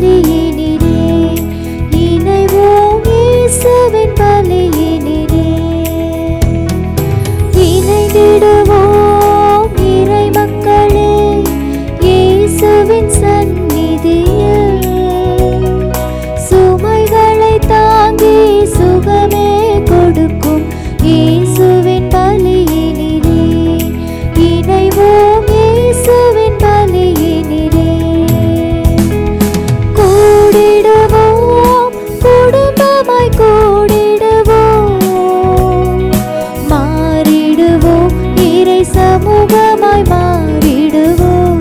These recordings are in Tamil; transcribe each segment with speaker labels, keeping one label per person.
Speaker 1: பலியினிலே இணைவோம் இயேசுவின் பலியினிலே இணைந்திடுவோம் இறை மக்களே இயேசுவின் சந்நிதியில் சுமைகளை தாங்கி சுகமே கொடுக்கும் இயேசுவின் பலியினிலே இணைவோம் இயேசுவின் பலியினிலே கூடிடுவோம் குடும்பமாய் கூடிடுவோம் மாறிடுவோம் இறை சமூகமாய் மாறிடுவோம்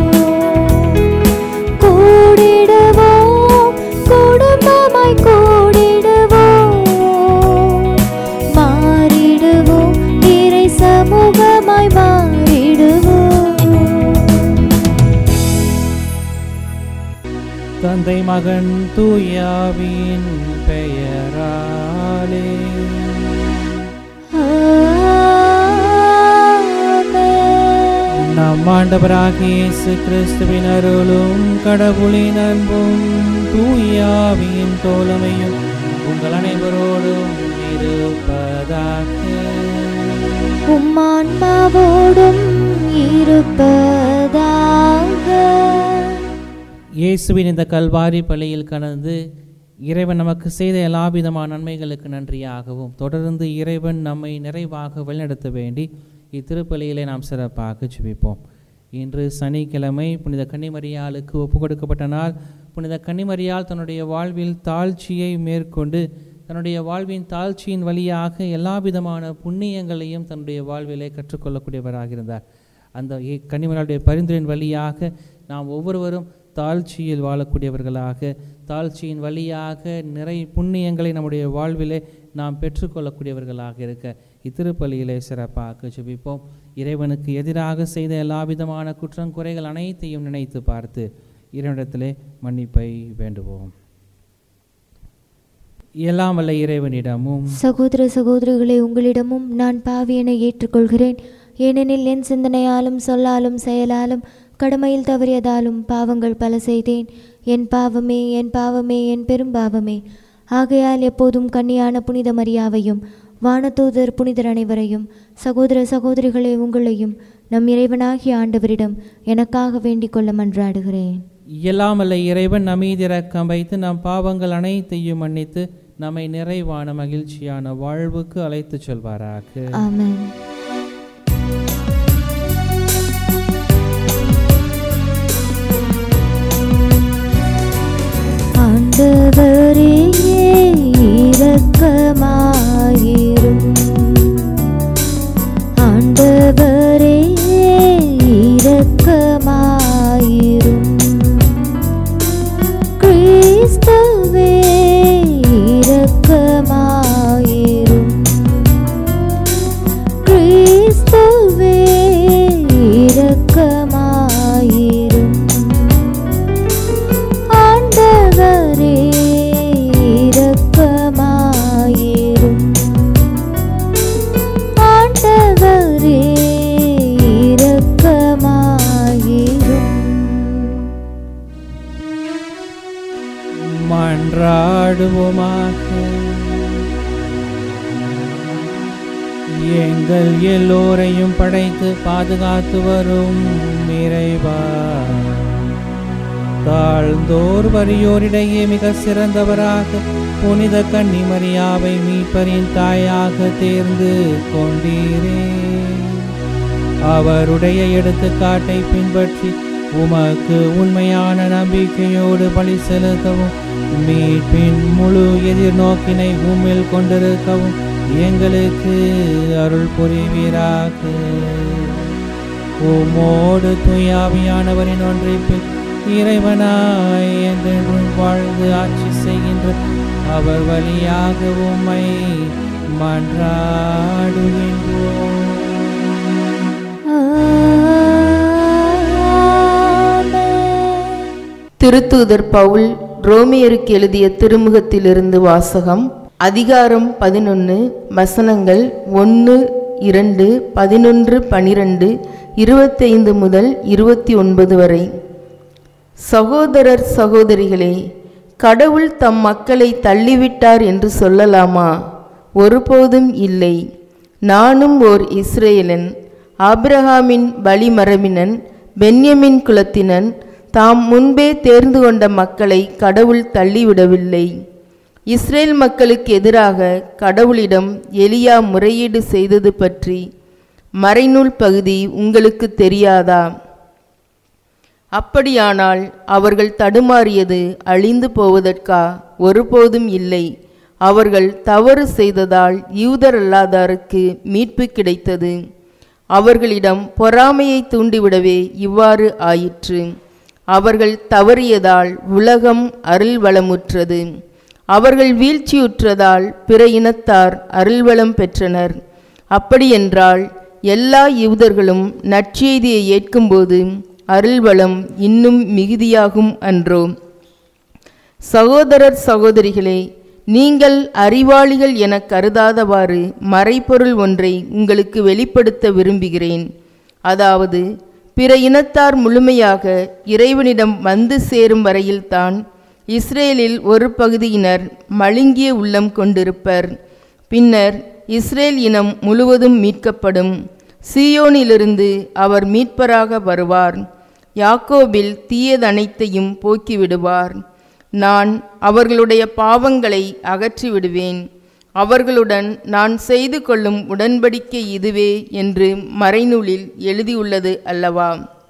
Speaker 1: கூடிடுவோம் குடும்பமாய் கூடிடுவோம் மாறிடுவோம் இறை சமூகமாய் மாறிடுவோம்
Speaker 2: தந்தை மகன் தூயாவின் பெயராலே
Speaker 1: ஆமென்.
Speaker 2: நம் ஆண்டவராகிய இயேசு கிறிஸ்துவின் அருளும் கடவுளின் அன்பும் தூயாவின் தோழமையும் உங்கள் அனைவரோடும் இருப்பதாக
Speaker 1: உம்மான்மாவோடும் இருப்பதாக
Speaker 2: இயேசுவின் இந்த கல்வாரி பள்ளியில் கலந்து இறைவன் நமக்கு செய்த எல்லா விதமான நன்மைகளுக்கு நன்றியாகவும் தொடர்ந்து இறைவன் நம்மை நிறைவாக வழிநடத்த வேண்டி இத்திருப்பலியிலே நாம் சிறப்பாக ஜெபிப்போம் இன்று சனிக்கிழமை புனித கன்னிமரியாளுக்கு ஒப்பு கொடுக்கப்பட்ட நாள் புனித கன்னிமரியாள் தன்னுடைய வாழ்வில் தாழ்ச்சியை மேற்கொண்டு தன்னுடைய வாழ்வின் தாழ்ச்சியின் வழியாக எல்லா விதமான புண்ணியங்களையும் தன்னுடைய வாழ்விலே கற்றுக்கொள்ளக்கூடியவராக இருந்தார் அந்த இ- கன்னிமரியாளுடைய பரிந்துரையின் வழியாக நாம் ஒவ்வொருவரும் தாழ்ச்சியில் வாழக்கூடியவர்களாக தாழ்ச்சியின் வழியாக நிறை புண்ணியங்களை நம்முடைய வாழ்விலே நாம் பெற்றுக்கொள்ளக்கூடியவர்களாக இருக்க இத்திருப்பலியிலே சிறப்பாக ஜெபிப்போம் இறைவனுக்கு எதிராக செய்த எல்லா விதமான குற்றம் குறைகள் அனைத்தையும் நினைத்து பார்த்து இறைவனிடத்திலே மன்னிப்பை வேண்டுவோம் எல்லாம் வல்ல இறைவனிடமும்
Speaker 1: சகோதர சகோதரிகளே உங்களிடமும் நான் பாவியனை ஏற்றுக்கொள்கிறேன் ஏனெனில் என் சிந்தனையாலும் சொல்லாலும் செயலாலும் கடமையில் தவறியதாலும் பாவங்கள் பல செய்தேன் என் பாவமே என் பாவமே என் பெரும் பாவமே ஆகையால் எப்போதும் கன்னியான புனித மரியாவையும் வானதூதர் புனிதர் அனைவரையும் சகோதர சகோதரிகளே உங்களையும் நம் இறைவனாகிய ஆண்டவரிடம் எனக்காக வேண்டிக் கொள்ள மன்றாடுகிறேன்
Speaker 2: எல்லாம் வல்ல இறைவன் நம்மீதிறக்கம் வைத்து நம் பாவங்கள் அனைத்தையும் மன்னித்து நம்மை நிறைவான மகிழ்ச்சியான வாழ்வுக்கு அழைத்துச் செல்வாராக
Speaker 1: ஆமென் ஆண்டவரே இரக்கமாயிரும் ஆண்டவரே இரக்கமாயிரும் கிறிஸ்துவே இரக்கமாயிரும் கிறிஸ்துவே இரக்கமாயிரும் ஆண்டவரே இரக்கமாயிரும் ஆண்டவரே இரக்கமாயிரும்
Speaker 2: மன்றாடுவோமாக எங்கள் எல்லோரையும் படைத்து பாதுகாத்து வரும் இறைவா தாழ்ந்தோர் வறியோரிடையே மிக சிறந்தவராக புனித கன்னிமரியாவை மீட்பரின் தாயாக தேர்ந்து கொண்டீரே அவருடைய எடுத்துக்காட்டை பின்பற்றி உமக்கு உண்மையான நம்பிக்கையோடு பலி செலுத்தவும் மீட்பின் முழு எதிர்நோக்கினை உம்மில் கொண்டிருக்கவும் எங்களுக்கு அருள் புரிவீராக உமோடு துயாவியானவரின் ஒன்றிப்பில் இறைவனாய் என்றென்றும் வாழ்ந்து ஆட்சி செய்கின்ற அவர் வழியாக உம்மை மன்றாடுகின்றோம்
Speaker 1: ஆமென்
Speaker 3: திருத்தூதர் பவுல் ரோமியருக்கு எழுதிய திருமுகத்திலிருந்து வாசகம் அதிகாரம் பதினொன்று வசனங்கள் ஒன்று இரண்டு பதினொன்று பனிரெண்டு இருபத்தைந்து முதல் இருபத்தி ஒன்பது வரை சகோதரர் சகோதரிகளே கடவுள் தம் மக்களை தள்ளிவிட்டார் என்று சொல்லலாமா ஒருபோதும் இல்லை நானும் ஓர் இஸ்ரேலன் ஆபிரகாமின் வழிமரபினன் பென்யமின் குலத்தினன் தாம் முன்பே தேர்ந்து கொண்ட மக்களை கடவுள் தள்ளிவிடவில்லை இஸ்ரேல் மக்களுக்கு எதிராக கடவுளிடம் எலியா முறையீடு செய்தது பற்றி மறைநூல் பகுதி உங்களுக்கு தெரியாதா அப்படியானால் அவர்கள் தடுமாறியது அழிந்து போவதற்கா ஒருபோதும் இல்லை அவர்கள் தவறு செய்ததால் யூதரல்லாதாருக்கு மீட்பு கிடைத்தது அவர்களிடம் பொறாமையை தூண்டிவிடவே இவ்வாறு ஆயிற்று அவர்கள் தவறியதால் உலகம் அருள்வளமுற்றது அவர்கள் வீழ்ச்சியுற்றதால் பிற இனத்தார் அருள்வளம் பெற்றனர் அப்படியென்றால் எல்லா யூதர்களும் நற்செய்தியை ஏற்கும்போது அருள்வளம் இன்னும் மிகுதியாகும் அன்றோ சகோதரர் சகோதரிகளே நீங்கள் அறிவாளிகள் என கருதாதவாறு மறைபொருள் ஒன்றை உங்களுக்கு வெளிப்படுத்த விரும்புகிறேன் அதாவது பிற இனத்தார் முழுமையாக இறைவனிடம் வந்து சேரும் வரையில்தான் இஸ்ரேலில் ஒரு பகுதியினர் மழுங்கிய உள்ளம் கொண்டிருப்பர் பின்னர் இஸ்ரேல் இனம் முழுவதும் மீட்கப்படும் சீயோனிலிருந்து அவர் மீட்பராக வருவார் யாக்கோபில் தீயதனைத்தையும் போக்கிவிடுவார் நான் அவர்களுடைய பாவங்களை அகற்றி விடுவேன் அவர்களுடன் நான் செய்து கொள்ளும் உடன்படிக்கை இதுவே என்று மறைநூலில் எழுதியுள்ளது அல்லவா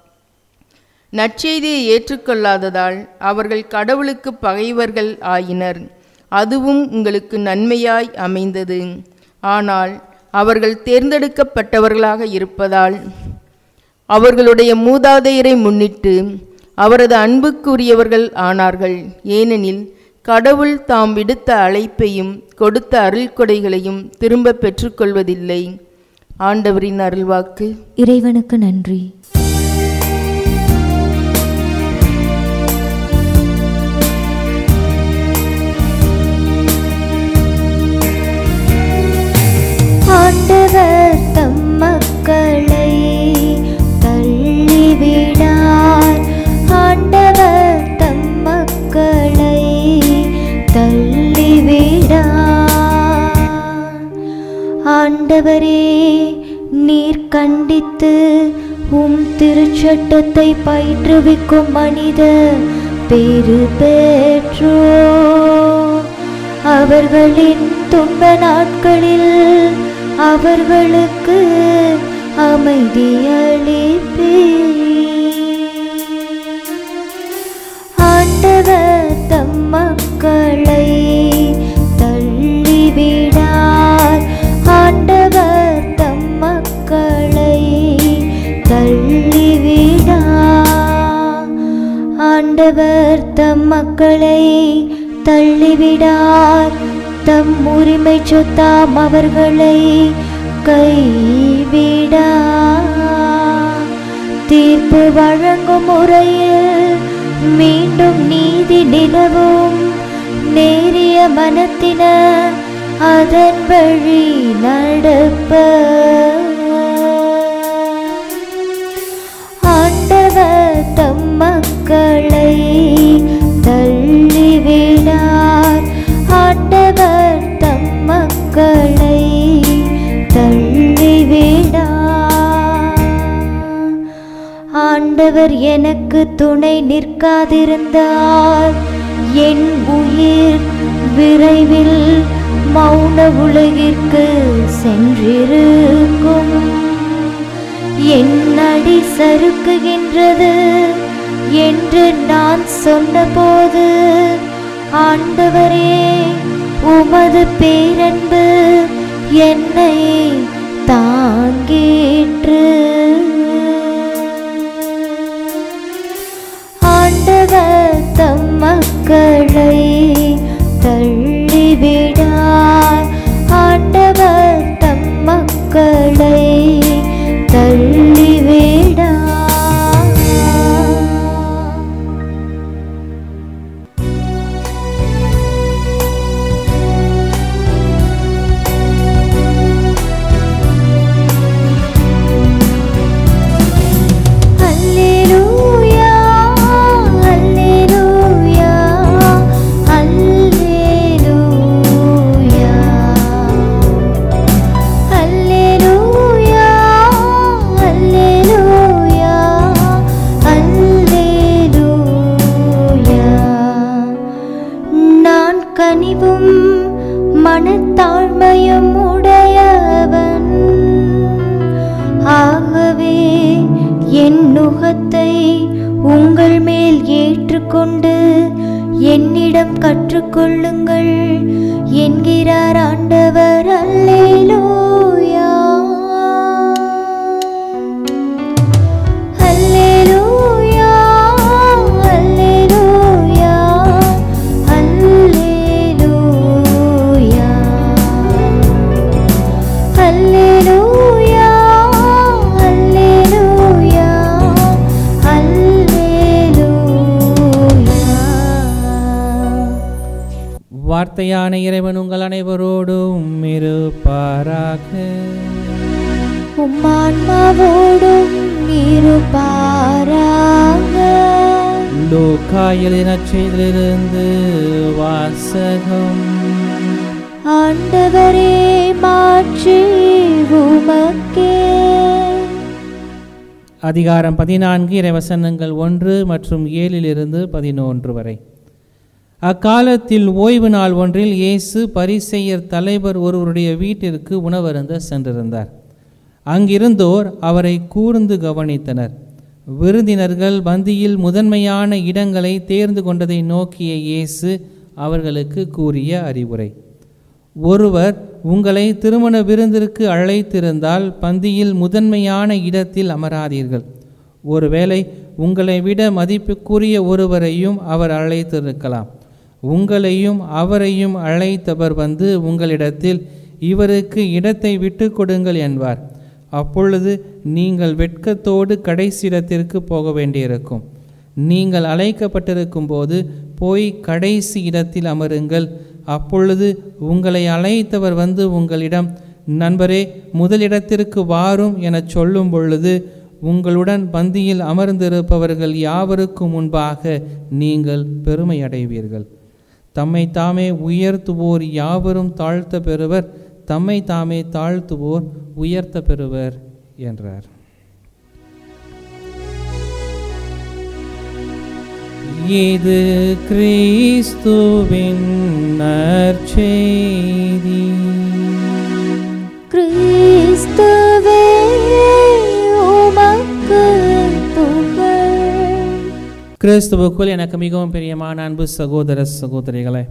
Speaker 3: நற்செய்தியை ஏற்றுக்கொள்ளாததால் அவர்கள் கடவுளுக்கு பகைவர்கள் ஆயினர் அதுவும் உங்களுக்கு நன்மையாய் அமைந்தது ஆனால் அவர்கள் தேர்ந்தெடுக்கப்பட்டவர்களாக இருப்பதால் அவர்களுடைய மூதாதையரை முன்னிட்டு அவரது அன்புக்குரியவர்கள் ஆனார்கள் ஏனெனில் கடவுள் தாம் விடுத்த அழைப்பையும் கொடுத்த அருள்கொடைகளையும் திரும்ப பெற்றுக்கொள்வதில்லை ஆண்டவரின் அருள்வாக்கு
Speaker 1: இறைவனுக்கு நன்றி ஆண்டவர் தம் மக்களை தள்ளிவிடார் ஆண்டவர் தம் மக்களை தள்ளிவிடார் ஆண்டவரே நீர் கண்டித்து உம் திருச்சட்டத்தை பயிற்றுவிக்கும் மனித பேறு பெற்றோ அவர்களின் துன்ப நாட்களில் அவர்களுக்கு அமைதி ஆண்டவர் தம் மக்களை தள்ளிவிடார் ஆண்டவர் தம் மக்களை தள்ளிவிடார் ஆண்டவர் தம் மக்களை தள்ளிவிடார் தம் உரிமை சொத்தாம் அவர்களை கைவிடார் தீர்ப்பு வழங்கும் முறையில் மீண்டும் நீதி நிலவும் நேரிய மனத்தின அதன் வழி நடப்ப ஆண்டவர் தம் மக்களை தள்ளிவிடார் ஆண்டவர் தம் மக்களை தள்ளிவிடார் ஆண்டவர் எனக்கு துணை நிற்காதிருந்தார் என் உயிர் விரைவில் மௌன உலகிற்கு சென்றிருக்கும் என் அடி சறுக்குகின்றது என்று நான் சொன்னபோது ஆண்டவரே உமது பேரன்பு என்னை தாங்கிற்று ஆண்டவர் தம் மக்களை தள்ளிவிடார் ஆண்டவர் தம் மக்களை தள்ளிவிடார் அல்லேலூயா அல்லேலூயா கொள்ளுங்கள் என்கிறார் ஆண்டவர் அல்லேலூயா அல்லேலூயா அல்லேலூயா அல்லேலூயா அல்லேலூயா அல்லேலூயா அல்லேலூயா
Speaker 2: வார்த்தையான இறைவன் உங்கள் அனைவரோடும் இருப்பாராக
Speaker 1: உம்மான்மாவோடும் இருப்பாராக
Speaker 2: லூக்கா எழுதின செய்திலிருந்து வாசகம்
Speaker 1: ஆண்டவரே மாற்றி உமக்கே
Speaker 2: அதிகாரம் பதினான்கு இறைவசனங்கள் ஒன்று மற்றும் ஏழிலிருந்து பதினொன்று வரை அக்காலத்தில் ஓய்வு நாள் ஒன்றில் இயேசு பரிசெயர் தலைவர் ஒருவருடைய வீட்டிற்கு உணவருந்த சென்றிருந்தார் அங்கிருந்தோர் அவரை கூர்ந்து கவனித்தனர் விருந்தினர்கள் பந்தியில் முதன்மையான இடங்களை தேர்ந்து கொண்டதை நோக்கிய இயேசு அவர்களுக்கு கூறிய அறிவுரை ஒருவர் உங்களை திருமண விருந்திற்கு அழைத்திருந்தால் பந்தியில் முதன்மையான இடத்தில் அமராதீர்கள் ஒருவேளை உங்களை விட மதிப்புக்குரிய ஒருவரையும் அவர் அழைத்திருக்கலாம் உங்களையும் அவரையும் அழைத்தவர் வந்து உங்களிடத்தில் இவருக்கு இடத்தை விட்டு கொடுங்கள் என்பார் அப்பொழுது நீங்கள் வெட்கத்தோடு கடைசி இடத்திற்கு போக வேண்டியிருக்கும் நீங்கள் அழைக்கப்பட்டிருக்கும் போது போய் கடைசி இடத்தில் அமருங்கள் அப்பொழுது உங்களை அழைத்தவர் வந்து உங்களிடம் நண்பரே முதலிடத்திற்கு வாரும் எனச் சொல்லும் பொழுது உங்களுடன் பந்தியில் அமர்ந்திருப்பவர்கள் யாவருக்கும் முன்பாக நீங்கள் பெருமை அடைவீர்கள் தம்மை தாமே உயர்த்துவோர் யாவரும் தாழ்த்த பெறுவர் தம்மை தாமே தாழ்த்துவோர் உயர்த்த பெறுவர் என்றார் இது கிறிஸ்துவின் நற்செய்தி
Speaker 1: கிறிஸ்துவே உமக்கு புகழ்
Speaker 2: கிறிஸ்துவுக்குள் எனக்கு மிகவும் பிரியமான அன்பு சகோதர சகோதரிகளே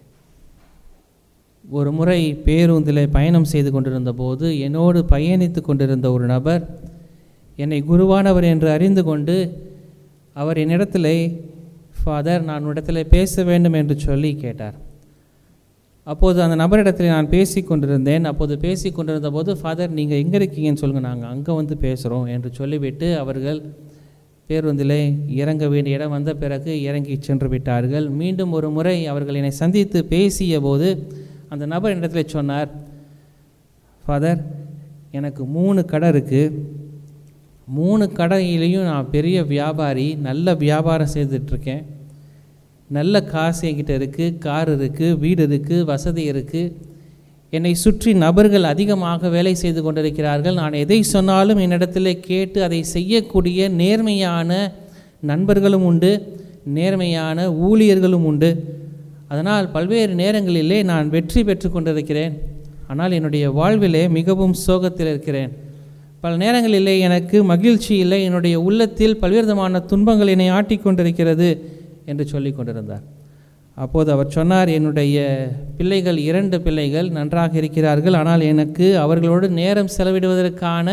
Speaker 2: ஒரு முறை பேருந்தில் பயணம் செய்து கொண்டிருந்த போது என்னோடு பயணித்து கொண்டிருந்த ஒரு நபர் என்னை குருவானவர் என்று அறிந்து கொண்டு அவர் என்னிடத்திலே ஃபாதர் நான் உன்னிடத்தில் பேச வேண்டும் என்று சொல்லி கேட்டார் அப்போது அந்த நபரிடத்தில் நான் பேசி கொண்டிருந்தேன் அப்போது பேசி கொண்டிருந்த போது ஃபாதர் நீங்கள் எங்கே இருக்கீங்கன்னு சொல்லுங்கள் நாங்கள் அங்கே வந்து பேசுகிறோம் என்று சொல்லிவிட்டு அவர்கள் பேருந்திலே இறங்க வேண்டிய இடம் வந்த பிறகு இறங்கி சென்று விட்டார்கள் மீண்டும் ஒரு முறை அவர்கள் என்னை சந்தித்து பேசிய போது அந்த நபர் என்னிடத்தில் சொன்னார் ஃபாதர் எனக்கு மூணு கடை இருக்குது மூணு கடையிலையும் நான் பெரிய வியாபாரி நல்ல வியாபாரம் செய்துட்ருக்கேன் நல்ல காசு என்கிட்ட இருக்குது கார் இருக்குது வீடு இருக்குது வசதி இருக்குது என்னை சுற்றி நபர்கள் அதிகமாக வேலை செய்து கொண்டிருக்கிறார்கள் நான் எதை சொன்னாலும் என்னிடத்தில் கேட்டு அதை செய்யக்கூடிய நேர்மையான நண்பர்களும் உண்டு நேர்மையான ஊழியர்களும் உண்டு அதனால் பல்வேறு நேரங்களிலே நான் வெற்றி பெற்று கொண்டிருக்கிறேன் ஆனால் என்னுடைய வாழ்விலே மிகவும் சோகத்தில் இருக்கிறேன் பல நேரங்களிலே எனக்கு மகிழ்ச்சி இல்லை என்னுடைய உள்ளத்தில் பல்வேறு விதமான துன்பங்கள் என்னை ஆட்டிக்கொண்டிருக்கிறது என்று சொல்லி கொண்டிருந்தார் அப்போது அவர் சொன்னார் என்னுடைய பிள்ளைகள் இரண்டு பிள்ளைகள் நன்றாக இருக்கிறார்கள் ஆனால் எனக்கு அவர்களோடு நேரம் செலவிடுவதற்கான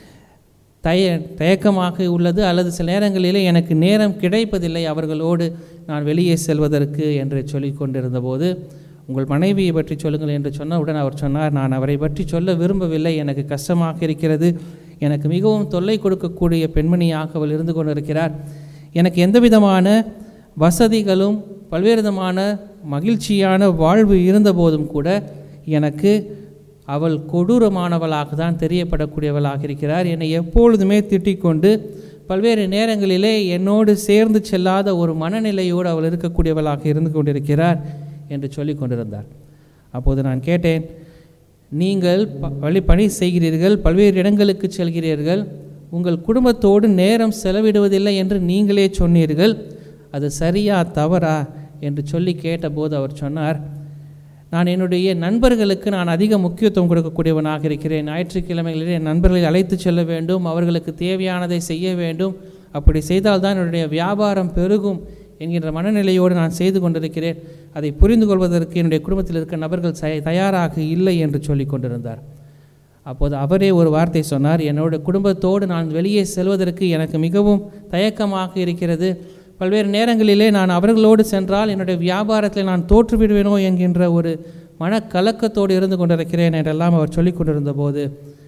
Speaker 2: தய தயக்கமாக உள்ளது அல்லது சில நேரங்களிலே எனக்கு நேரம் கிடைப்பதில்லை அவர்களோடு நான் வெளியே செல்வதற்கு என்று சொல்லி கொண்டிருந்த போது உங்கள் மனைவியை பற்றி சொல்லுங்கள் என்று சொன்னவுடன் அவர் சொன்னார் நான் அவரை பற்றி சொல்ல விரும்பவில்லை எனக்கு கஷ்டமாக இருக்கிறது எனக்கு மிகவும் தொல்லை கொடுக்கக்கூடிய பெண்மணியாக அவள் இருந்து கொண்டிருக்கிறார் எனக்கு எந்த விதமான வசதிகளும் பல்வேறு விதமான மகிழ்ச்சியான வாழ்வு இருந்தபோதும் கூட எனக்கு அவள் கொடூரமானவளாக தான் தெரியப்படக்கூடியவளாக இருக்கிறார் என்னை எப்பொழுதுமே திட்டிக்கொண்டு பல்வேறு நேரங்களிலே என்னோடு சேர்ந்து செல்லாத ஒரு மனநிலையோடு அவள் இருக்கக்கூடியவளாக இருந்து கொண்டிருக்கிறார் என்று சொல்லி கொண்டிருந்தார் அப்போது நான் கேட்டேன் நீங்கள் ப- வழி பணி செய்கிறீர்கள் பல்வேறு இடங்களுக்கு செல்கிறீர்கள் உங்கள் குடும்பத்தோடு நேரம் செலவிடுவதில்லை என்று நீங்களே சொன்னீர்கள் அது சரியா தவறா என்று சொல்லி கேட்டபோது அவர் சொன்னார் நான் என்னுடைய நண்பர்களுக்கு நான் அதிக முக்கியத்துவம் கொடுக்கக்கூடியவனாக இருக்கிறேன் ஞாயிற்றுக்கிழமைகளில் என் நண்பர்களை அழைத்து செல்ல வேண்டும் அவர்களுக்கு தேவையானதை செய்ய வேண்டும் அப்படி செய்தால்தான் என்னுடைய வியாபாரம் பெருகும் என்கின்ற மனநிலையோடு நான் செய்து கொண்டிருக்கிறேன் அதை புரிந்து கொள்வதற்கு என்னுடைய குடும்பத்தில் இருக்க நபர்கள் சய- தயாராக இல்லை என்று சொல்லி கொண்டிருந்தார் அப்போது அவரே ஒரு வார்த்தை சொன்னார் என்னோட குடும்பத்தோடு நான் வெளியே செல்வதற்கு எனக்கு மிகவும் தயக்கமாக இருக்கிறது பல்வேறு நேரங்களிலே நான் அவர்களோடு சென்றால் என்னுடைய வியாபாரத்தில் நான் தோற்றுவிடுவேனோ என்கின்ற ஒரு மனக்கலக்கத்தோடு இருந்து கொண்டிருக்கிறேன் என்றெல்லாம் அவர் சொல்லிக் கொண்டிருந்த போது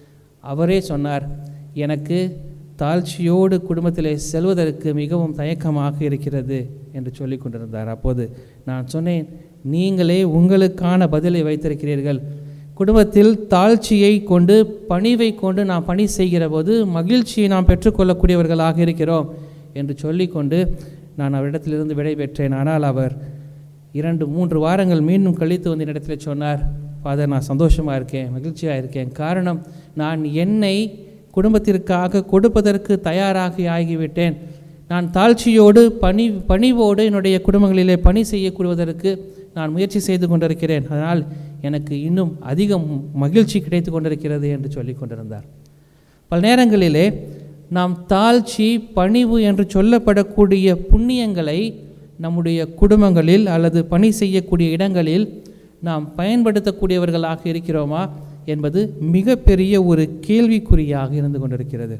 Speaker 2: அவரே சொன்னார் எனக்கு தாழ்ச்சியோடு குடும்பத்திலே செல்வதற்கு மிகவும் தயக்கமாக இருக்கிறது என்று சொல்லி கொண்டிருந்தார் அப்போது நான் சொன்னேன் நீங்களே உங்களுக்கான பதிலை வைத்திருக்கிறீர்கள் குடும்பத்தில் தாழ்ச்சியை கொண்டு பணிவை கொண்டு நாம் பணி செய்கிற போது மகிழ்ச்சியை நாம் பெற்றுக்கொள்ளக்கூடியவர்களாக இருக்கிறோம் என்று சொல்லிக்கொண்டு நான் அவரிடத்திலிருந்து விடை பெற்றேன் ஆனால் அவர் இரண்டு மூன்று வாரங்கள் மீண்டும் கழித்து வந்து என்னிடத்தில் சொன்னார் ஃபாதர் நான் சந்தோஷமாக இருக்கேன் மகிழ்ச்சியாக இருக்கேன் காரணம் நான் என்னை குடும்பத்திற்காக கொடுப்பதற்கு தயாராகி ஆகிவிட்டேன் நான் தாழ்ச்சியோடு பணி பணிவோடு என்னுடைய குடும்பங்களிலே பணி செய்யக்கூடுவதற்கு நான் முயற்சி செய்து கொண்டிருக்கிறேன் அதனால் எனக்கு இன்னும் அதிகம் மகிழ்ச்சி கிடைத்து கொண்டிருக்கிறது என்று சொல்லி கொண்டிருந்தார் பல நேரங்களிலே நாம் தாழ்ச்சி பணிவு என்று சொல்லப்படக்கூடிய புண்ணியங்களை நம்முடைய குடும்பங்களில் அல்லது பணி செய்யக்கூடிய இடங்களில் நாம் பயன்படுத்தக்கூடியவர்களாக இருக்கிறோமா என்பது மிகப்பெரிய ஒரு கேள்விக்குறியாக இருந்து கொண்டிருக்கிறது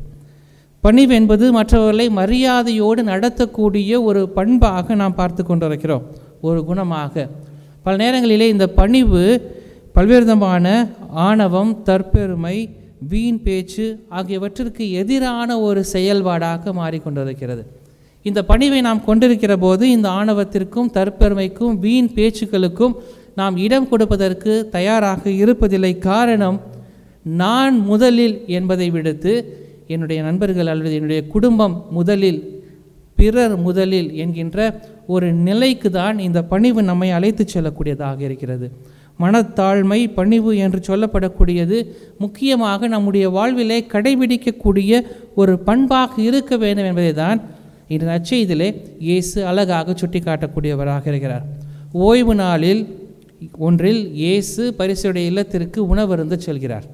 Speaker 2: பணிவு என்பது மற்றவர்களை மரியாதையோடு நடத்தக்கூடிய ஒரு பண்பாக நாம் பார்த்து கொண்டிருக்கிறோம் ஒரு குணமாக பல நேரங்களிலே இந்த பணிவு பல்வேறு விதமான ஆணவம் தற்பெருமை வீண் பேச்சு ஆகியவற்றிற்கு எதிரான ஒரு செயல்பாடாக மாறிக்கொண்டிருக்கிறது இந்த பணிவை நாம் கொண்டிருக்கிற போது இந்த ஆணவத்திற்கும் தற்பெருமைக்கும் வீண் பேச்சுக்களுக்கும் நாம் இடம் கொடுப்பதற்கு தயாராக இருப்பதில்லை காரணம் நான் முதலில் என்பதை விடுத்து என்னுடைய நண்பர்கள் அல்லது என்னுடைய குடும்பம் முதலில் பிறர் முதலில் என்கின்ற ஒரு நிலைக்கு தான் இந்த பணிவு நம்மை அழைத்துச் செல்லக்கூடியதாக இருக்கிறது மனத்தாழ்மை பணிவு என்று சொல்லப்படக்கூடியது முக்கியமாக நம்முடைய வாழ்விலே கடைபிடிக்கக்கூடிய ஒரு பண்பாக இருக்க வேண்டும் என்பதை தான் இந்த நற்செய்தியிலே இயேசு அழகாக சுட்டிக்காட்டக்கூடியவராக இருக்கிறார் ஓய்வு நாளில் ஒன்றில் இயேசு பரிசுடைய இல்லத்திற்கு உணவருந்த செல்கிறார்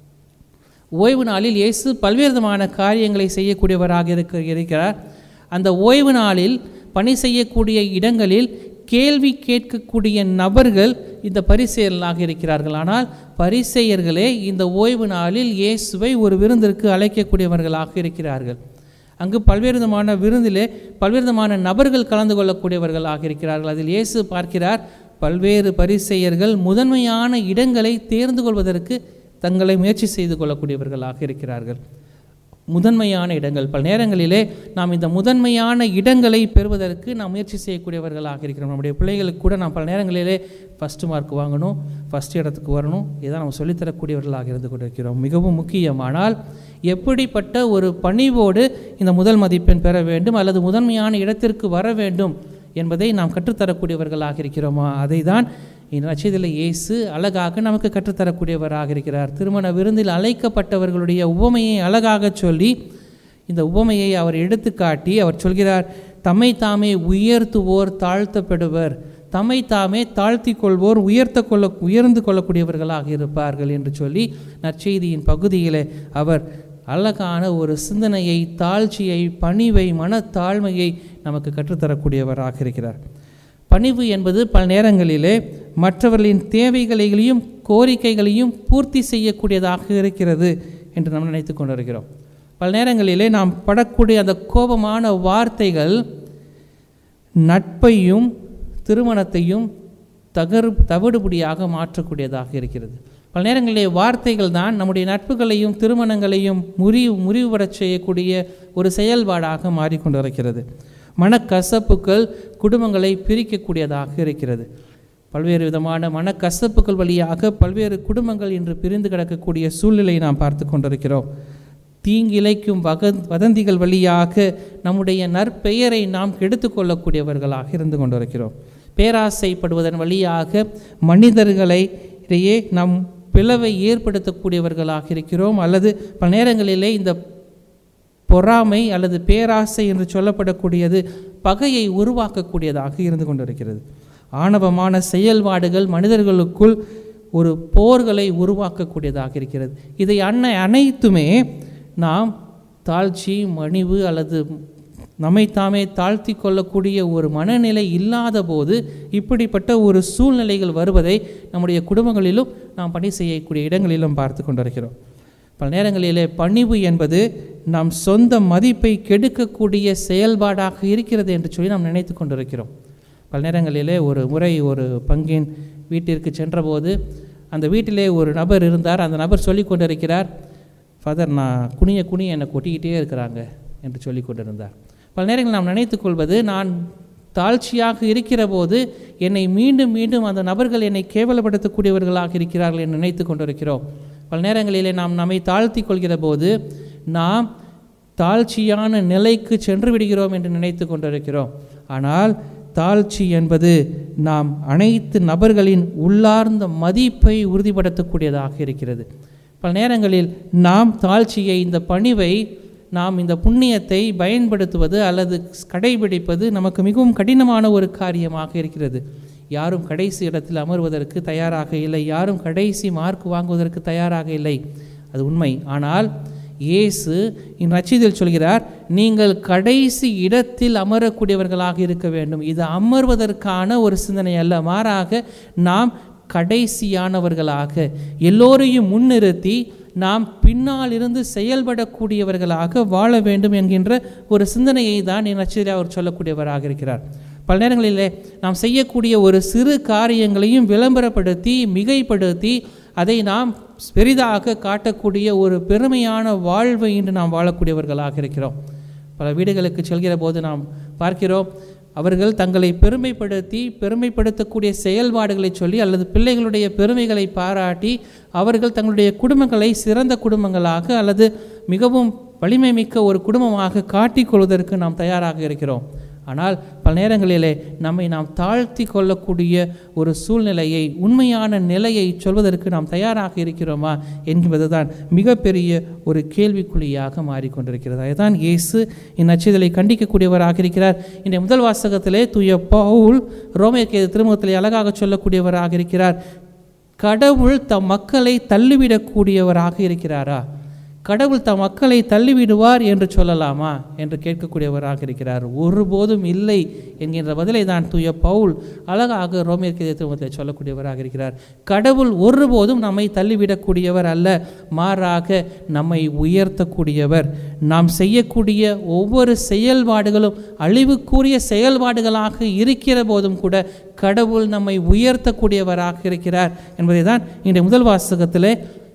Speaker 2: ஓய்வு நாளில் இயேசு பல்வேறு விதமான காரியங்களை செய்யக்கூடியவராக இருக்க இருக்கிறார் அந்த ஓய்வு நாளில் பணி செய்யக்கூடிய இடங்களில் கேள்வி கேட்கக்கூடிய நபர்கள் இந்த பரிசெயர்களாக இருக்கிறார்கள் ஆனால் பரிசெயர்களே இந்த ஓய்வு நாளில் இயேசுவை ஒரு விருந்திற்கு அழைக்கக்கூடியவர்களாக இருக்கிறார்கள் அங்கு பல்வேறு விதமான விருந்திலே பல்வேறு விதமான நபர்கள் கலந்து கொள்ளக்கூடியவர்களாக இருக்கிறார்கள் அதில் இயேசு பார்க்கிறார் பல்வேறு பரிசெயர்கள் முதன்மையான இடங்களை தேர்ந்து கொள்வதற்கு தங்களை முயற்சி செய்து கொள்ளக்கூடியவர்களாக இருக்கிறார்கள் முதன்மையான இடங்கள் பல நேரங்களிலே நாம் இந்த முதன்மையான இடங்களை பெறுவதற்கு நாம் முயற்சி செய்யக்கூடியவர்களாக இருக்கிறோம் நம்முடைய பிள்ளைகளுக்கு கூட நாம் பல நேரங்களிலே ஃபஸ்ட்டு மார்க் வாங்கணும் ஃபஸ்ட் இடத்துக்கு வரணும் இதான் நம்ம சொல்லித்தரக்கூடியவர்களாக இருந்து கொண்டிருக்கிறோம் மிகவும் முக்கியமானால் எப்படிப்பட்ட ஒரு பணிவோடு இந்த முதல் மதிப்பெண் பெற வேண்டும் அல்லது முதன்மையான இடத்திற்கு வர வேண்டும் என்பதை நாம் கற்றுத்தரக்கூடியவர்களாக இருக்கிறோமா அதை தான் இந்த நட்சத்திர இயேசு அழகாக நமக்கு கற்றுத்தரக்கூடியவராக இருக்கிறார் திருமண விருந்தில் அழைக்கப்பட்டவர்களுடைய உவமையை அழகாக சொல்லி இந்த உவமையை அவர் எடுத்துக்காட்டி அவர் சொல்கிறார் தம்மை தாமே உயர்த்துவோர் தாழ்த்தப்படுவர் தம்மை தாமே தாழ்த்தி கொள்வோர் உயர்த்த கொள்ள உயர்ந்து கொள்ளக்கூடியவர்களாக இருப்பார்கள் என்று சொல்லி நற்செய்தியின் பகுதியிலே அவர் அழகான ஒரு சிந்தனையை தாழ்ச்சியை பணிவை மனத்தாழ்மையை நமக்கு கற்றுத்தரக்கூடியவராக இருக்கிறார் பணிவு என்பது பல நேரங்களிலே மற்றவர்களின் தேவைகளையும் கோரிக்கைகளையும் பூர்த்தி செய்யக்கூடியதாக இருக்கிறது என்று நாம் நினைத்து கொண்டிருக்கிறோம் பல நேரங்களிலே நாம் படக்கூடிய அந்த கோபமான வார்த்தைகள் நட்பையும் திருமணத்தையும் தகரு தவிடுபடியாக மாற்றக்கூடியதாக இருக்கிறது பல நேரங்களிலே வார்த்தைகள் தான் நம்முடைய நட்புகளையும் திருமணங்களையும் முறிவு முறிவுபடச் செய்யக்கூடிய ஒரு செயல்பாடாக மாறிக்கொண்டிருக்கிறது மனக்கசப்புகள் குடும்பங்களை பிரிக்கக்கூடியதாக இருக்கிறது பல்வேறு விதமான மனக்கசப்புகள் வழியாக பல்வேறு குடும்பங்கள் இன்று பிரிந்து கிடக்கக்கூடிய சூழ்நிலையை நாம் பார்த்து கொண்டிருக்கிறோம் தீங்கிழைக்கும் வக வதந்திகள் வழியாக நம்முடைய நற்பெயரை நாம் கெடுத்து கொள்ளக்கூடியவர்களாக இருந்து கொண்டிருக்கிறோம் பேராசைப்படுவதன் வழியாக மனிதர்களை இடையே நம் பிளவை ஏற்படுத்தக்கூடியவர்களாக இருக்கிறோம் அல்லது பல நேரங்களிலே இந்த பொறாமை அல்லது பேராசை என்று சொல்லப்படக்கூடியது பகையை உருவாக்கக்கூடியதாக இருந்து கொண்டிருக்கிறது ஆணவமான செயல்பாடுகள் மனிதர்களுக்குள் ஒரு போர்களை உருவாக்கக்கூடியதாக இருக்கிறது இதை அன்னை அனைத்துமே நாம் தாழ்ச்சி மணிவு அல்லது நம்மை தாமே தாழ்த்தி கொள்ளக்கூடிய ஒரு மனநிலை இல்லாத போது இப்படிப்பட்ட ஒரு சூழ்நிலைகள் வருவதை நம்முடைய குடும்பங்களிலும் நாம் பணி செய்யக்கூடிய இடங்களிலும் பார்த்து கொண்டிருக்கிறோம் பல நேரங்களிலே பணிவு என்பது நம் சொந்த மதிப்பை கெடுக்கக்கூடிய செயல்பாடாக இருக்கிறது என்று சொல்லி நாம் நினைத்து கொண்டிருக்கிறோம் பல நேரங்களிலே ஒரு முறை ஒரு பங்கின் வீட்டிற்கு சென்றபோது அந்த வீட்டிலே ஒரு நபர் இருந்தார் அந்த நபர் சொல்லி கொண்டிருக்கிறார் ஃபாதர் நான் குனிய குனிய என்னை கொட்டிக்கிட்டே இருக்கிறாங்க என்று சொல்லி கொண்டிருந்தார் பல நேரங்களில் நாம் நினைத்துக் கொள்வது நான் தாழ்ச்சியாக இருக்கிற போது என்னை மீண்டும் மீண்டும் அந்த நபர்கள் என்னை கேவலப்படுத்தக்கூடியவர்களாக இருக்கிறார்கள் என்று நினைத்து கொண்டிருக்கிறோம் பல நேரங்களிலே நாம் நம்மை தாழ்த்தி கொள்கிற போது நாம் தாழ்ச்சியான நிலைக்கு சென்று விடுகிறோம் என்று நினைத்து கொண்டிருக்கிறோம் ஆனால் தாழ்ச்சி என்பது நாம் அனைத்து நபர்களின் உள்ளார்ந்த மதிப்பை உறுதிப்படுத்தக்கூடியதாக இருக்கிறது பல நேரங்களில் நாம் தாழ்ச்சியை இந்த பணிவை நாம் இந்த புண்ணியத்தை பயன்படுத்துவது அல்லது கடைபிடிப்பது நமக்கு மிகவும் கடினமான ஒரு காரியமாக இருக்கிறது யாரும் கடைசி இடத்தில் அமர்வதற்கு தயாராக இல்லை யாரும் கடைசி மார்க் வாங்குவதற்கு தயாராக இல்லை அது உண்மை ஆனால் இயேசு இந்நச்சிதில் சொல்கிறார் நீங்கள் கடைசி இடத்தில் அமரக்கூடியவர்களாக இருக்க வேண்டும் இது அமர்வதற்கான ஒரு சிந்தனை அல்ல மாறாக நாம் கடைசியானவர்களாக எல்லோரையும் முன்னிறுத்தி நாம் பின்னால் இருந்து செயல்படக்கூடியவர்களாக வாழ வேண்டும் என்கின்ற ஒரு சிந்தனையை தான் இந்நச்சிதில் அவர் சொல்லக்கூடியவராக இருக்கிறார் பல நேரங்களிலே நாம் செய்யக்கூடிய ஒரு சிறு காரியங்களையும் விளம்பரப்படுத்தி மிகைப்படுத்தி அதை நாம் பெரிதாக காட்டக்கூடிய ஒரு பெருமையான வாழ்வை இன்று நாம் வாழக்கூடியவர்களாக இருக்கிறோம் பல வீடுகளுக்கு செல்கிற போது நாம் பார்க்கிறோம் அவர்கள் தங்களை பெருமைப்படுத்தி பெருமைப்படுத்தக்கூடிய செயல்பாடுகளை சொல்லி அல்லது பிள்ளைகளுடைய பெருமைகளை பாராட்டி அவர்கள் தங்களுடைய குடும்பங்களை சிறந்த குடும்பங்களாக அல்லது மிகவும் வலிமை மிக்க ஒரு குடும்பமாக காட்டிக்கொள்வதற்கு நாம் தயாராக இருக்கிறோம் ஆனால் பல நேரங்களிலே நம்மை நாம் தாழ்த்தி கொள்ளக்கூடிய ஒரு சூழ்நிலையை உண்மையான நிலையை சொல்வதற்கு நாம் தயாராக இருக்கிறோமா என்பதுதான் மிகப்பெரிய ஒரு கேள்விக்குழியாக மாறிக்கொண்டிருக்கிறது அதுதான் இயேசு இந்நச்சிதலை கண்டிக்கக்கூடியவராக இருக்கிறார் இந்த முதல் வாசகத்திலே தூய பவுல் ரோமையருக்கு திருமுகத்திலே அழகாக சொல்லக்கூடியவராக இருக்கிறார் கடவுள் தம் மக்களை தள்ளிவிடக்கூடியவராக இருக்கிறாரா கடவுள் தம் மக்களை தள்ளிவிடுவார் என்று சொல்லலாமா என்று கேட்கக்கூடியவராக இருக்கிறார் ஒருபோதும் இல்லை என்கின்ற பதிலை தான் தூய பவுல் அழகாக ரோமியர்க்கு திருமணத்தில் சொல்லக்கூடியவராக இருக்கிறார் கடவுள் ஒருபோதும் நம்மை தள்ளிவிடக்கூடியவர் அல்ல மாறாக நம்மை உயர்த்தக்கூடியவர் நாம் செய்யக்கூடிய ஒவ்வொரு செயல்பாடுகளும் அழிவுக்குரிய செயல்பாடுகளாக இருக்கிற போதும் கூட கடவுள் நம்மை உயர்த்தக்கூடியவராக இருக்கிறார் என்பதை தான் இன்றைய முதல் வாசகத்திலே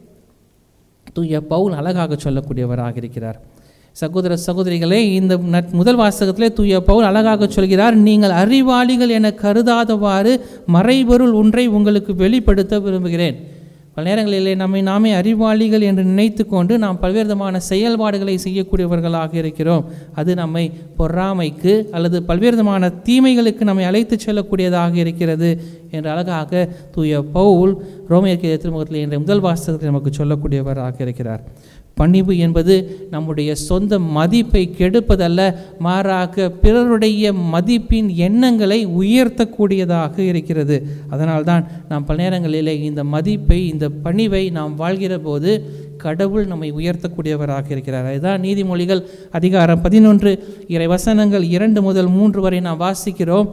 Speaker 2: தூய பவுல் அழகாக சொல்லக்கூடியவராக இருக்கிறார் சகோதர சகோதரிகளே இந்த நட்- முதல் வாசகத்திலே தூய பவுல் அழகாக சொல்கிறார் நீங்கள் அறிவாளிகள் என கருதாதவாறு மறைபொருள் ஒன்றை உங்களுக்கு வெளிப்படுத்த விரும்புகிறேன் பல நேரங்களிலே நம்மை நாமே அறிவாளிகள் என்று நினைத்து கொண்டு நாம் பல்வேறு விதமான செயல்பாடுகளை செய்யக்கூடியவர்களாக இருக்கிறோம் அது நம்மை பொறாமைக்கு அல்லது பல்வேறு விதமான தீமைகளுக்கு நம்மை அழைத்துச் செல்லக்கூடியதாக இருக்கிறது என்று அழகாக தூய பவுல் ரோமியர்க்கு திருமுகத்தில் என்ற முதல் வாசகத்தில் நமக்கு சொல்லக்கூடியவராக இருக்கிறார் பணிவு என்பது நம்முடைய சொந்த மதிப்பை கெடுப்பதல்ல மாறாக பிறருடைய மதிப்பின் எண்ணங்களை உயர்த்தக்கூடியதாக இருக்கிறது அதனால்தான் நாம் பல நேரங்களிலே இந்த மதிப்பை இந்த பணிவை நாம் வாழ்கிற போது கடவுள் நம்மை உயர்த்தக்கூடியவராக இருக்கிறார் அதுதான் நீதிமொழிகள் அதிகாரம் பதினொன்று இறை வசனங்கள் இரண்டு முதல் மூன்று வரை நாம் வாசிக்கிறோம்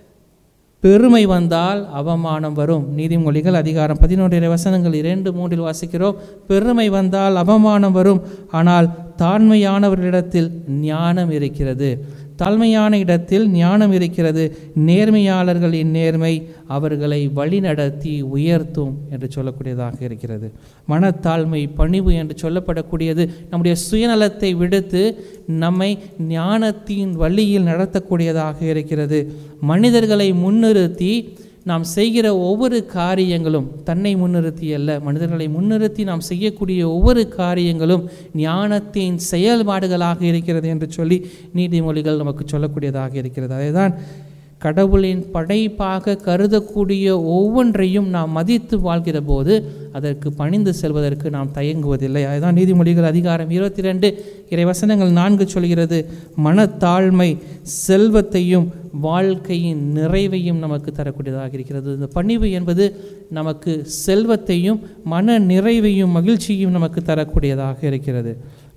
Speaker 2: பெருமை வந்தால் அவமானம் வரும் நீதிமொழிகள் அதிகாரம் பதினொன்றிலே வசனங்கள் இரண்டு மூன்றில் வாசிக்கிறோம் பெருமை வந்தால் அவமானம் வரும் ஆனால் தாழ்மையானவர்களிடத்தில் ஞானம் இருக்கிறது தாழ்மையான இடத்தில் ஞானம் இருக்கிறது நேர்மையாளர்களின் நேர்மை அவர்களை வழிநடத்தி உயர்த்தும் என்று சொல்லக்கூடியதாக இருக்கிறது மனத்தாழ்மை பணிவு என்று சொல்லப்படக்கூடியது நம்முடைய சுயநலத்தை விடுத்து நம்மை ஞானத்தின் வழியில் நடத்தக்கூடியதாக இருக்கிறது மனிதர்களை முன்னிறுத்தி நாம் செய்கிற ஒவ்வொரு காரியங்களும் தன்னை முன்னிறுத்தி அல்ல மனிதர்களை முன்னிறுத்தி நாம் செய்யக்கூடிய ஒவ்வொரு காரியங்களும் ஞானத்தின் செயல்பாடுகளாக இருக்கிறது என்று சொல்லி நீதிமொழிகள் நமக்கு சொல்லக்கூடியதாக இருக்கிறது அதுதான் கடவுளின் படைப்பாக கருதக்கூடிய ஒவ்வொன்றையும் நாம் மதித்து வாழ்கிற போது அதற்கு பணிந்து செல்வதற்கு நாம் தயங்குவதில்லை அதுதான் நீதிமொழிகள் அதிகாரம் இருபத்தி ரெண்டு இறைவசனங்கள் நான்கு சொல்கிறது மனத்தாழ்மை செல்வத்தையும் வாழ்க்கையின் நிறைவையும் நமக்கு தரக்கூடியதாக இருக்கிறது இந்த பணிவு என்பது நமக்கு செல்வத்தையும் மன நிறைவையும் மகிழ்ச்சியும் நமக்கு தரக்கூடியதாக இருக்கிறது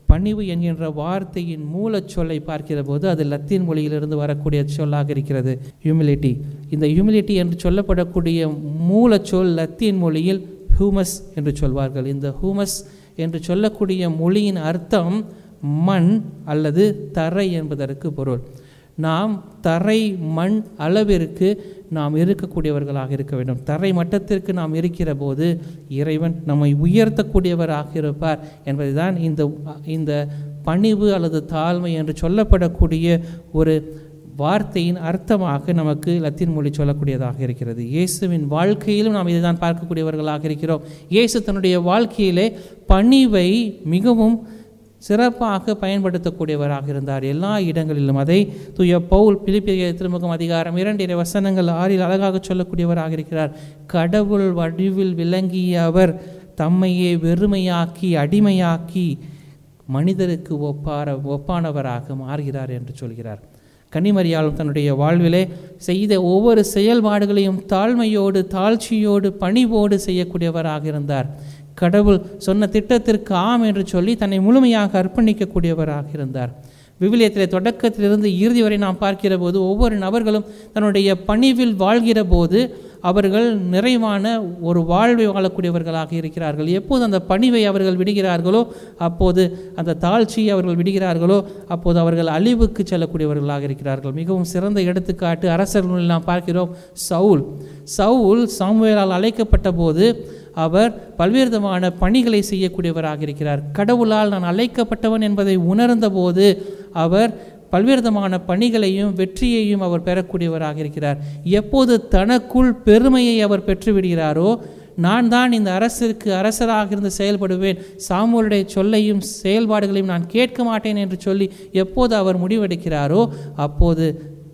Speaker 2: பணிவு என்கின்ற வார்த்தையின் மூலச் சொல்லை பார்க்கிற போது அது லத்தீன் மொழியிலிருந்து வரக்கூடிய சொல்லாக இருக்கிறது ஹியூமிலிட்டி இந்த ஹியூமிலிட்டி என்று சொல்லப்படக்கூடிய மூலச் சொல் லத்தீன் மொழியில் ஹூமஸ் என்று சொல்வார்கள் இந்த ஹூமஸ் என்று சொல்லக்கூடிய மொழியின் அர்த்தம் மண் அல்லது தரை என்பதற்கு பொருள் நாம் தரை மண் அளவிற்கு நாம் இருக்கக்கூடியவர்களாக இருக்க வேண்டும் தரை மட்டத்திற்கு நாம் இருக்கிற போது இறைவன் நம்மை உயர்த்தக்கூடியவராக இருப்பார் என்பதுதான் இந்த இந்த பணிவு அல்லது தாழ்மை என்று சொல்லப்படக்கூடிய ஒரு வார்த்தையின் அர்த்தமாக நமக்கு லத்தீன் மொழி சொல்லக்கூடியதாக இருக்கிறது இயேசுவின் வாழ்க்கையிலும் நாம் இதை தான் பார்க்கக்கூடியவர்களாக இருக்கிறோம் இயேசு தன்னுடைய வாழ்க்கையிலே பணிவை மிகவும் சிறப்பாக பயன்படுத்தக்கூடியவராக இருந்தார் எல்லா இடங்களிலும் அதை தூய பவுல் பிலிப்பிய திருமுகம் அதிகாரம் இரண்டு வசனங்கள் ஆறில் அழகாக சொல்லக்கூடியவராக இருக்கிறார் கடவுள் வடிவில் விளங்கிய அவர் தம்மையே வெறுமையாக்கி அடிமையாக்கி மனிதருக்கு ஒப்பார ஒப்பானவராக மாறுகிறார் என்று சொல்கிறார் கன்னிமரியாலும் தன்னுடைய வாழ்விலே செய்த ஒவ்வொரு செயல்பாடுகளையும் தாழ்மையோடு தாழ்ச்சியோடு பணிவோடு செய்யக்கூடியவராக இருந்தார் கடவுள் சொன்ன திட்டத்திற்கு ஆம் என்று சொல்லி தன்னை முழுமையாக அர்ப்பணிக்கக்கூடியவராக இருந்தார் விவிலியத்திலே தொடக்கத்திலிருந்து இறுதி வரை நாம் பார்க்கிற போது ஒவ்வொரு நபர்களும் தன்னுடைய பணிவில் வாழ்கிற போது அவர்கள் நிறைவான ஒரு வாழ்வை வாழக்கூடியவர்களாக இருக்கிறார்கள் எப்போது அந்த பணிவை அவர்கள் விடுகிறார்களோ அப்போது அந்த தாழ்ச்சியை அவர்கள் விடுகிறார்களோ அப்போது அவர்கள் அழிவுக்கு செல்லக்கூடியவர்களாக இருக்கிறார்கள் மிகவும் சிறந்த எடுத்துக்காட்டு அரசர்கள் நாம் பார்க்கிறோம் சவுல் சவுல் சாமுவேலால் அழைக்கப்பட்ட போது அவர் பல்வேறு விதமான பணிகளை செய்யக்கூடியவராக இருக்கிறார் கடவுளால் நான் அழைக்கப்பட்டவன் என்பதை உணர்ந்தபோது அவர் பல்வேறு விதமான பணிகளையும் வெற்றியையும் அவர் பெறக்கூடியவராக இருக்கிறார் எப்போது தனக்குள் பெருமையை அவர் பெற்றுவிடுகிறாரோ நான் தான் இந்த அரசிற்கு அரசராக இருந்து செயல்படுவேன் சாமுவலுடைய சொல்லையும் செயல்பாடுகளையும் நான் கேட்க மாட்டேன் என்று சொல்லி எப்போது அவர் முடிவெடுக்கிறாரோ அப்போது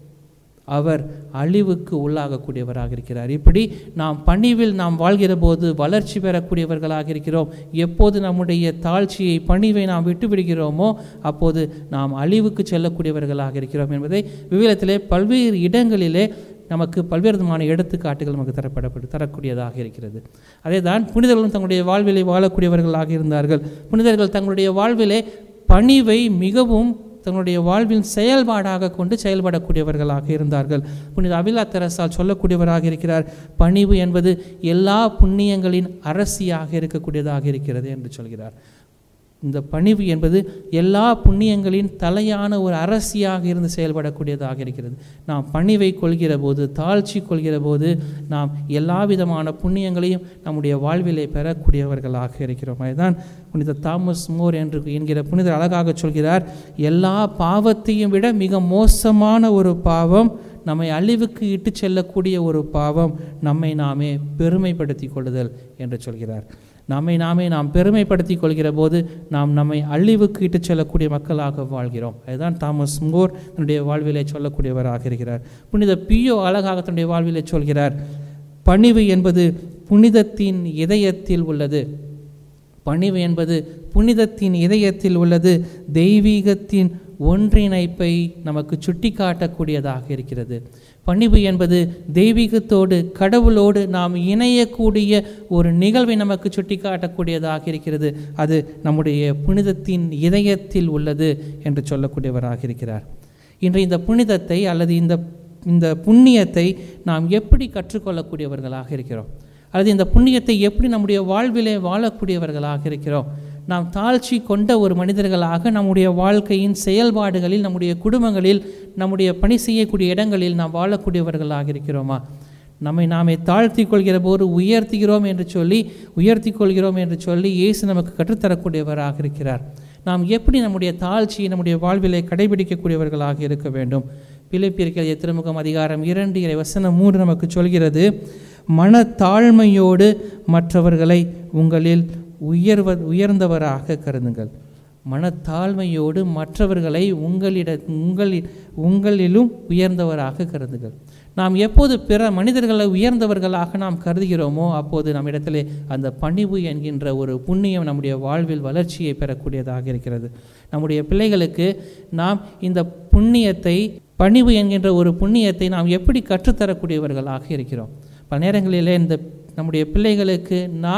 Speaker 2: அவர் அழிவுக்கு உள்ளாகக்கூடியவராக இருக்கிறார் இப்படி நாம் பணிவில் நாம் வாழ்கிற போது வளர்ச்சி பெறக்கூடியவர்களாக இருக்கிறோம் எப்போது நம்முடைய தாழ்ச்சியை பணிவை நாம் விட்டுவிடுகிறோமோ அப்போது நாம் அழிவுக்கு செல்லக்கூடியவர்களாக இருக்கிறோம் என்பதை விவிலத்திலே பல்வேறு இடங்களிலே நமக்கு பல்வேறு விதமான எடுத்துக்காட்டுகள் நமக்கு தரப்படப்பட்டு தரக்கூடியதாக இருக்கிறது அதே தான் புனிதர்களும் தங்களுடைய வாழ்விலை வாழக்கூடியவர்களாக இருந்தார்கள் புனிதர்கள் தங்களுடைய வாழ்விலே பணிவை மிகவும் தங்களுடைய வாழ்வின் செயல்பாடாக கொண்டு செயல்படக்கூடியவர்களாக இருந்தார்கள் புனித அபிலா தெரசால் சொல்லக்கூடியவராக இருக்கிறார் பணிவு என்பது எல்லா புண்ணியங்களின் அரசியாக இருக்கக்கூடியதாக இருக்கிறது என்று சொல்கிறார் இந்த பணிவு என்பது எல்லா புண்ணியங்களின் தலையான ஒரு அரசியாக இருந்து செயல்படக்கூடியதாக இருக்கிறது நாம் பணிவை கொள்கிற போது தாழ்ச்சி கொள்கிற போது நாம் எல்லா விதமான புண்ணியங்களையும் நம்முடைய வாழ்விலே பெறக்கூடியவர்களாக இருக்கிறோம் அதுதான் புனித தாமஸ் மோர் என்று என்கிற புனிதர் அழகாக சொல்கிறார் எல்லா பாவத்தையும் விட மிக மோசமான ஒரு பாவம் நம்மை அழிவுக்கு இட்டு செல்லக்கூடிய ஒரு பாவம் நம்மை நாமே பெருமைப்படுத்தி கொள்ளுதல் என்று சொல்கிறார் நம்மை நாமே நாம் பெருமைப்படுத்திக் கொள்கிற போது நாம் நம்மை அழிவுக்கு இட்டுச் செல்லக்கூடிய மக்களாக வாழ்கிறோம் அதுதான் தாமஸ் மோர் தன்னுடைய வாழ்விலே சொல்லக்கூடியவராக இருக்கிறார் புனித பியோ அழகாக தன்னுடைய வாழ்விலே சொல்கிறார் பணிவு என்பது புனிதத்தின் இதயத்தில் உள்ளது பணிவு என்பது புனிதத்தின் இதயத்தில் உள்ளது தெய்வீகத்தின் ஒன்றிணைப்பை நமக்கு சுட்டிக்காட்டக்கூடியதாக இருக்கிறது பணிவு என்பது தெய்வீகத்தோடு கடவுளோடு நாம் இணையக்கூடிய ஒரு நிகழ்வை நமக்கு சுட்டிக்காட்டக்கூடியதாக இருக்கிறது அது நம்முடைய புனிதத்தின் இதயத்தில் உள்ளது என்று சொல்லக்கூடியவராக இருக்கிறார் இன்று இந்த புனிதத்தை அல்லது இந்த இந்த புண்ணியத்தை நாம் எப்படி கற்றுக்கொள்ளக்கூடியவர்களாக இருக்கிறோம் அல்லது இந்த புண்ணியத்தை எப்படி நம்முடைய வாழ்விலே வாழக்கூடியவர்களாக இருக்கிறோம் நாம் தாழ்ச்சி கொண்ட ஒரு மனிதர்களாக நம்முடைய வாழ்க்கையின் செயல்பாடுகளில் நம்முடைய குடும்பங்களில் நம்முடைய பணி செய்யக்கூடிய இடங்களில் நாம் வாழக்கூடியவர்களாக இருக்கிறோமா நம்மை நாமே தாழ்த்தி கொள்கிற போது உயர்த்துகிறோம் என்று சொல்லி உயர்த்தி கொள்கிறோம் என்று சொல்லி இயேசு நமக்கு கற்றுத்தரக்கூடியவராக இருக்கிறார் நாம் எப்படி நம்முடைய தாழ்ச்சியை நம்முடைய வாழ்விலே கடைபிடிக்கக்கூடியவர்களாக இருக்க வேண்டும் பிழைப்பிற்கிற திருமுகம் அதிகாரம் இரண்டு இறை வசனம் மூன்று நமக்கு சொல்கிறது மனத்தாழ்மையோடு மற்றவர்களை உங்களில் உயர்வ உயர்ந்தவராக கருதுங்கள் மனத்தாழ்மையோடு மற்றவர்களை உங்களிட உங்களில் உங்களிலும் உயர்ந்தவராக கருதுங்கள் நாம் எப்போது பிற மனிதர்களை உயர்ந்தவர்களாக நாம் கருதுகிறோமோ அப்போது நம்மிடத்திலே அந்த பணிவு என்கின்ற ஒரு புண்ணியம் நம்முடைய வாழ்வில் வளர்ச்சியை பெறக்கூடியதாக இருக்கிறது நம்முடைய பிள்ளைகளுக்கு நாம் இந்த புண்ணியத்தை பணிவு என்கின்ற ஒரு புண்ணியத்தை நாம் எப்படி கற்றுத்தரக்கூடியவர்களாக இருக்கிறோம் பல நேரங்களிலே இந்த நம்முடைய பிள்ளைகளுக்கு நாம்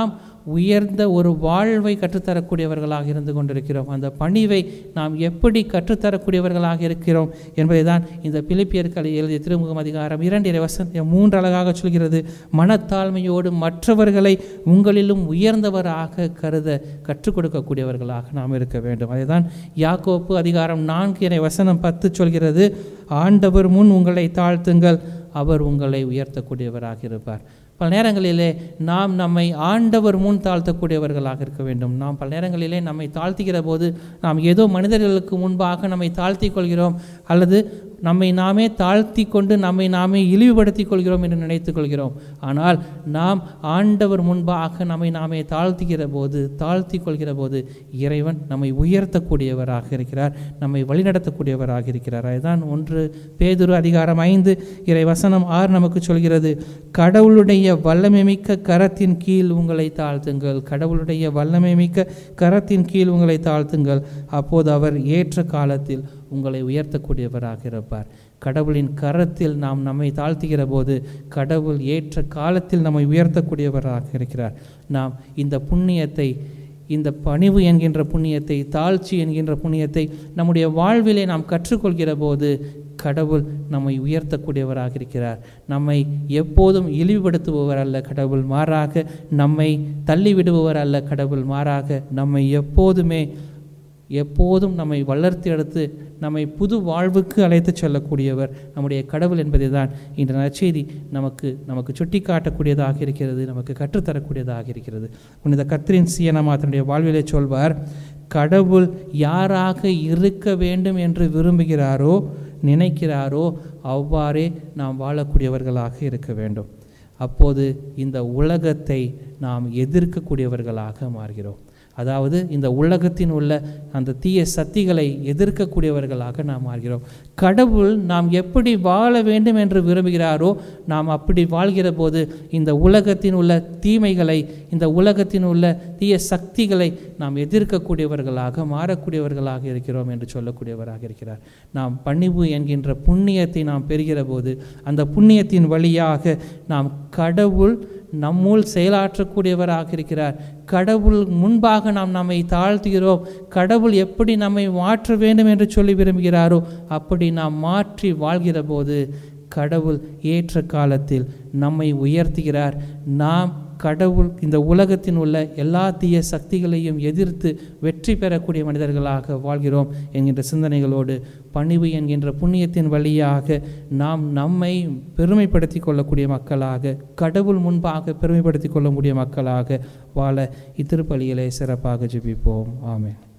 Speaker 2: உயர்ந்த ஒரு வாழ்வை கற்றுத்தரக்கூடியவர்களாக இருந்து கொண்டிருக்கிறோம் அந்த பணிவை நாம் எப்படி கற்றுத்தரக்கூடியவர்களாக இருக்கிறோம் என்பதை தான் இந்த பிலிப்பியர்கள் எழுதிய திருமுகம் அதிகாரம் இரண்டு வசன மூன்று அழகாக சொல்கிறது மனத்தாழ்மையோடு மற்றவர்களை உங்களிலும் உயர்ந்தவராக கருத கற்றுக் கொடுக்கக்கூடியவர்களாக நாம் இருக்க வேண்டும் அதுதான் யாக்கோப்பு அதிகாரம் நான்கு இறை வசனம் பத்து சொல்கிறது ஆண்டவர் முன் உங்களை தாழ்த்துங்கள் அவர் உங்களை உயர்த்தக்கூடியவராக இருப்பார் பல நேரங்களிலே நாம் நம்மை ஆண்டவர் முன் தாழ்த்தக்கூடியவர்களாக இருக்க வேண்டும் நாம் பல நேரங்களிலே நம்மை தாழ்த்துகிற போது நாம் ஏதோ மனிதர்களுக்கு முன்பாக நம்மை தாழ்த்தி கொள்கிறோம் அல்லது நம்மை நாமே தாழ்த்தி கொண்டு நம்மை நாமே இழிவுபடுத்திக் கொள்கிறோம் என்று நினைத்துக் கொள்கிறோம் ஆனால் நாம் ஆண்டவர் முன்பாக நம்மை நாமே தாழ்த்துகிற போது தாழ்த்தி கொள்கிற போது இறைவன் நம்மை உயர்த்தக்கூடியவராக இருக்கிறார் நம்மை வழிநடத்தக்கூடியவராக இருக்கிறார் அதுதான் ஒன்று பேதுரு அதிகாரம் ஐந்து இறை வசனம் ஆறு நமக்கு சொல்கிறது கடவுளுடைய வல்லமை மிக்க கரத்தின் கீழ் உங்களை தாழ்த்துங்கள் கடவுளுடைய வல்லமை மிக்க கரத்தின் கீழ் உங்களை தாழ்த்துங்கள் அப்போது அவர் ஏற்ற காலத்தில் உங்களை உயர்த்தக்கூடியவராக இருப்பார் கடவுளின் கரத்தில் நாம் நம்மை தாழ்த்துகிற போது கடவுள் ஏற்ற காலத்தில் நம்மை உயர்த்தக்கூடியவராக இருக்கிறார் நாம் இந்த புண்ணியத்தை இந்த பணிவு என்கின்ற புண்ணியத்தை தாழ்ச்சி என்கின்ற புண்ணியத்தை நம்முடைய வாழ்விலே நாம் கற்றுக்கொள்கிற போது கடவுள் நம்மை உயர்த்தக்கூடியவராக இருக்கிறார் நம்மை எப்போதும் இழிவுபடுத்துபவர் அல்ல கடவுள் மாறாக நம்மை தள்ளிவிடுபவர் அல்ல கடவுள் மாறாக நம்மை எப்போதுமே எப்போதும் நம்மை வளர்த்து எடுத்து நம்மை புது வாழ்வுக்கு அழைத்து செல்லக்கூடியவர் நம்முடைய கடவுள் என்பதை தான் இன்று நற்செய்தி நமக்கு நமக்கு சுட்டி காட்டக்கூடியதாக இருக்கிறது நமக்கு கற்றுத்தரக்கூடியதாக இருக்கிறது புனித கத்ரின் சியனமா தன்னுடைய வாழ்விலே சொல்வார் கடவுள் யாராக இருக்க வேண்டும் என்று விரும்புகிறாரோ நினைக்கிறாரோ அவ்வாறே நாம் வாழக்கூடியவர்களாக இருக்க வேண்டும் அப்போது இந்த உலகத்தை நாம் எதிர்க்கக்கூடியவர்களாக மாறுகிறோம் அதாவது இந்த உலகத்தின் உள்ள அந்த தீய சக்திகளை எதிர்க்கக்கூடியவர்களாக நாம் மாறுகிறோம் கடவுள் நாம் எப்படி வாழ வேண்டும் என்று விரும்புகிறாரோ நாம் அப்படி வாழ்கிற போது இந்த உலகத்தின் உள்ள தீமைகளை இந்த உலகத்தின் உள்ள தீய சக்திகளை நாம் எதிர்க்கக்கூடியவர்களாக மாறக்கூடியவர்களாக இருக்கிறோம் என்று சொல்லக்கூடியவராக இருக்கிறார் நாம் பணிவு என்கின்ற புண்ணியத்தை நாம் பெறுகிற போது அந்த புண்ணியத்தின் வழியாக நாம் கடவுள் நம்முள் செயலாற்றக்கூடியவராக இருக்கிறார் கடவுள் முன்பாக நாம் நம்மை தாழ்த்துகிறோம் கடவுள் எப்படி நம்மை மாற்ற வேண்டும் என்று சொல்லி விரும்புகிறாரோ அப்படி நாம் மாற்றி வாழ்கிற போது கடவுள் ஏற்ற காலத்தில் நம்மை உயர்த்துகிறார் நாம் கடவுள் இந்த உலகத்தின் உள்ள எல்லா தீய சக்திகளையும் எதிர்த்து வெற்றி பெறக்கூடிய மனிதர்களாக வாழ்கிறோம் என்கின்ற சிந்தனைகளோடு பணிவு என்கின்ற புண்ணியத்தின் வழியாக நாம் நம்மை பெருமைப்படுத்தி கொள்ளக்கூடிய மக்களாக கடவுள் முன்பாக பெருமைப்படுத்தி கொள்ளக்கூடிய மக்களாக வாழ இத்திருப்பலியிலே சிறப்பாக ஜெபிப்போம் ஆமென்